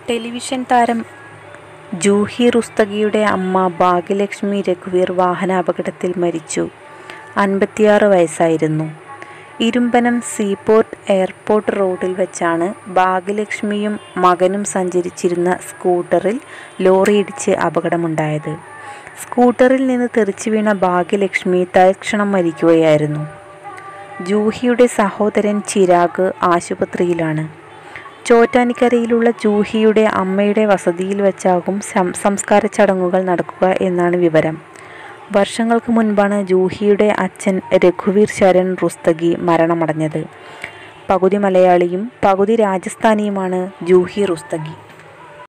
television താരം ജൂഹി റുസ്തഗിയുടെ അമ്മ ഭാഗ്യലക്ഷ്മി രഘുവീർ വാഹനാപകടത്തിൽ മരിച്ചു അൻപത്തിയാറ് വയസ്സായിരുന്നു ഇരുമ്പനം സീപോർട്ട് എയർപോർട്ട് റോഡിൽ വച്ചാണ് ഭാഗ്യലക്ഷ്മിയും മകനും സഞ്ചരിച്ചിരുന്ന സ്കൂട്ടറിൽ ലോറിയിടിച്ച് അപകടമുണ്ടായത് സ്കൂട്ടറിൽ നിന്ന് തെറിച്ചു വീണ ഭാഗ്യലക്ഷ്മി തൽക്ഷണം മരിക്കുകയായിരുന്നു ജൂഹിയുടെ സഹോദരൻ ചിരാഗ് ആശുപത്രിയിലാണ് ചോറ്റാനിക്കരയിലുള്ള ജൂഹിയുടെ അമ്മയുടെ വസതിയിൽ വച്ചാകും സം സംസ്കാര ചടങ്ങുകൾ നടക്കുക എന്നാണ് വിവരം വർഷങ്ങൾക്ക് മുൻപാണ് ജൂഹിയുടെ അച്ഛൻ രഘുവീർ ശരൺ റുസ്തഗി മരണമടഞ്ഞത് പകുതി മലയാളിയും പകുതി രാജസ്ഥാനിയുമാണ് ജൂഹി റുസ്തഗി